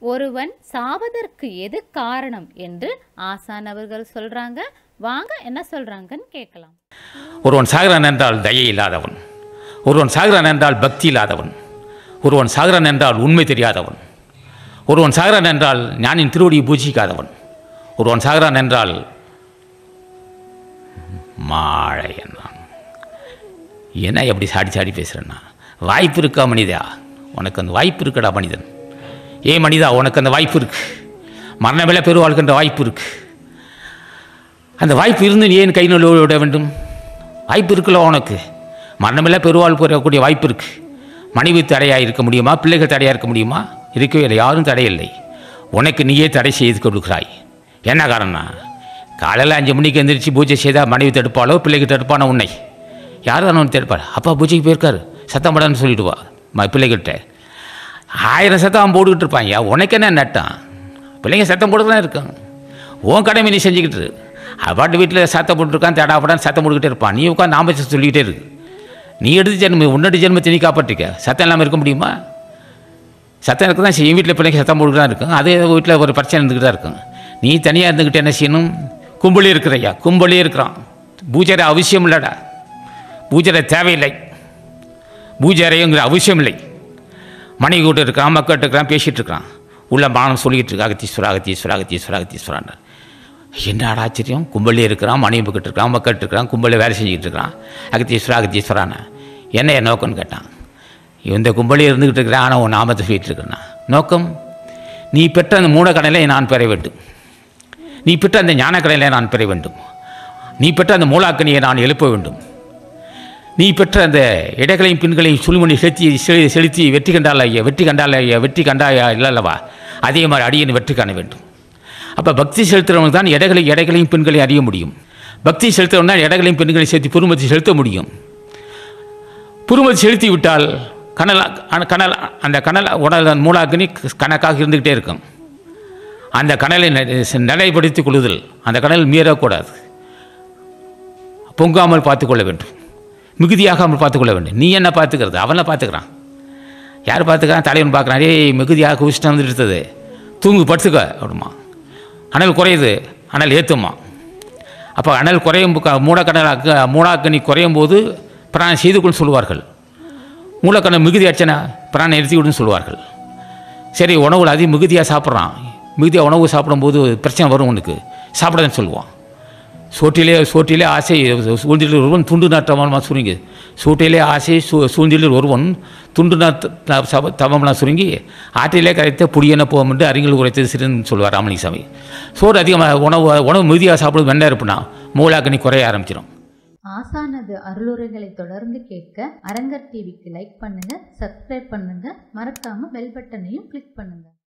ஒருவன் சாவதற்கு எது காரணம் என்று ஆசான் அவர்கள் சொல்றாங்க வாங்க என்ன சொல்றாங்கன்னு கேட்கலாம் ஒருவன் சாகிறான் என்றால் தயை இல்லாதவன் ஒருவன் சாகிறான் என்றால் பக்தி இல்லாதவன் ஒருவன் சாகிறான் என்றால் உண்மை தெரியாதவன் ஒருவன் சாகிறான் என்றால் ஞானின் திருவடியை பூஜிக்காதவன் ஒருவன் சாகிறான் என்றால் மாழை என்றான் என்ன எப்படி சாடி சாடி பேசுகிறேன்னா வாய்ப்பு இருக்கா மனிதா உனக்கு அந்த வாய்ப்பு இருக்குடா மனிதன் ஏ மனிதா உனக்கு அந்த வாய்ப்பு இருக்கு மரணமில்ல பெருவாழ்கின்ற வாய்ப்பு இருக்கு அந்த வாய்ப்பு இருந்து நீ ஏன் கை நழுவ விட வேண்டும் வாய்ப்பு இருக்குல்ல உனக்கு மரணமில்ல பெருவாள் பெறக்கூடிய வாய்ப்பு இருக்கு மனைவி தடையாக இருக்க முடியுமா பிள்ளைகள் தடையாக இருக்க முடியுமா இருக்கவே இல்லை யாரும் தடையில்லை உனக்கு நீயே தடை செய்து கொடுக்கிறாய் என்ன காரணம் காலையில் அஞ்சு மணிக்கு எந்திரிச்சு பூஜை செய்தால் மனைவி தடுப்பாளோ பிள்ளைக்கு தடுப்பானோ உன்னை யார் தானே ஒன்று தடுப்பார் அப்பா பூஜைக்கு போயிருக்காரு சத்தம் படான்னு சொல்லிடுவா ம பிள்ளைகிட்ட ஆயிரம் சத்தம் அவன் போட்டுக்கிட்டு இருப்பாங்க உனக்கு என்ன நட்டம் பிள்ளைங்க சத்தம் போட்டு தான் இருக்காங்க உன் கடமை நீ செஞ்சுக்கிட்டு இரு. அவன் பாட்டு வீட்டில் சத்தம் போட்டுருக்கான் தடாப்படான்னு சத்தம் போட்டுக்கிட்டே இருப்பான் நீ உட்காந்து நாம சொல்லிக்கிட்டே இருக்கு நீ எடுத்து ஜென்ம உன்னோட ஜென்மத்தை நீ காப்பாற்றிக்க சத்தம் இல்லாமல் இருக்க முடியுமா சத்தம் இருக்க தான் செய்யும் வீட்டில் பிள்ளைங்க சத்தம் போட்டு தான் இருக்கும் அதே வீட்டில் ஒரு பிரச்சனை இருந்துக்கிட்டு தான் இருக்கும் நீ தனியாக இருந்துக்கிட்டு என்ன செய்யணும் கும்பலே இருக்கிறையா கும்பலே இருக்கிறான் பூஜை அவசியம் இல்லைடா பூஜை தேவையில்லை பூஜை அறையுங்கிற அவசியம் இல்லை மனைவி கூட இருக்கிறான் மக்கள் இருக்கிறான் பேசிகிட்டு இருக்கிறான் உள்ள மானம் சொல்லிக்கிட்டு இருக்கா அகத்தீஸ்வரா அகத்தீஸ்வரா அகத்தீஸ்வரா அகத்தீஸ்வரான் என்னடா ஆச்சரியம் கும்பலே இருக்கிறான் மனைவி பக்கிட்டு இருக்கான் மக்கள் இருக்கிறான் கும்பலே வேலை செஞ்சுக்கிட்டு இருக்கிறான் அகத்தீஸ்வரா அகத்தீஸ்வரான என்ன என் நோக்கம்னு கேட்டான் இந்த கும்பலே இருந்துக்கிட்டு இருக்கிறான் ஆனால் உன் நாமத்தை சொல்லிட்டு இருக்கிறான் நோக்கம் நீ பெற்ற அந்த மூலக்கடலை நான் பெற வேண்டும் நீ பெற்ற அந்த ஞானக்கடலை நான் பெற வேண்டும் நீ பெற்ற அந்த மூலாக்கனியை நான் எழுப்ப வேண்டும் நீ பெற்ற அந்த இடைகளையும் பின்களையும் சுழுமணி செலுத்தி செ- செலுத்தி வெற்றி கண்டால் ஐயா வெற்றி கண்டால் ஐயா வெற்றி கண்டாயா இல்லல்லவா அதே மாதிரி அடியன் வெற்றி காண வேண்டும் அப்போ பக்தி செலுத்துறவங்க தான் இடைகளை இடைகளையும் பெண்களையும் அறிய முடியும் பக்தி செலுத்துறவங்க தான் இடைகளையும் பெண்களையும் சேர்த்து புருமத்தை செலுத்த முடியும் புருமத்தை செலுத்தி விட்டால் கனல் அந்த கனல் அந்த கனல் உடல் மூலாக்கினி கணக்காக இருந்துக்கிட்டே இருக்கும் அந்த கனலை ந- நிலைப்படுத்திக் கொள்ளுதல் அந்த கனல் மீறக்கூடாது பொங்காமல் பார்த்துக்கொள்ள வேண்டும் மிகுதியாகாமல் பார்த்துக்கொள்ள வேண்டும் நீ என்ன பார்த்துக்கிறது அவனை பார்த்துக்கிறான் யார் பார்த்துக்கிறான் தலைவன் பார்க்குறான் ஏய் மிகுதியாக குவிச்சிட்டு வந்துட்டு இருக்குது தூங்கு படுத்துக்க அப்படிமா அனல் குறையுது அனல் ஏற்றுமா அப்போ அனல் குறையும் போ- மூடக்கடல் அக்க- மூடாக்கனி குறையும் போது பிராணம் செய்து கொண்டு சொல்லுவார்கள் மூலக்கடல் மிகுதி ஆச்சுன்னா பிராணம் நிறுத்தி விடுன்னு சொல்லுவார்கள் சரி உணவுல அதிக மிகுதியாக சாப்பிட்றான் மிகுதியாக உணவு சாப்பிடும்போது பிரச்சனை வரும் உனக்கு சாப்பிடாதுன்னு சொல்லுவான் சோற்றிலே சோற்றிலே ஆசை சூழ்நிலையில் ஒருவன் துண்டு நாட்டமாக சுருங்கி சூட்டிலே ஆசை சூ சூழ்நிலையில் ஒருவன் துண்டு நாட்ட தவம்லாம் சுருங்கி ஆற்றிலே கரைத்த புடியன போகும் என்று அறிஞர்கள் உரைத்தது சிறுன்னு சொல்லுவார் ராமலிங்கசாமி சோறு அதிகமாக உணவு உணவு மிகுதியாக சாப்பிடுவது வெண்ணெய் இருப்புனா மூலாக்கனி குறைய ஆரம்பிச்சிடும் ஆசானது அருளுரைகளை தொடர்ந்து கேட்க அரங்கர் டிவிக்கு லைக் பண்ணுங்க சப்ஸ்கிரைப் பண்ணுங்க மறக்காம பெல் பட்டனையும் கிளிக் பண்ணுங்க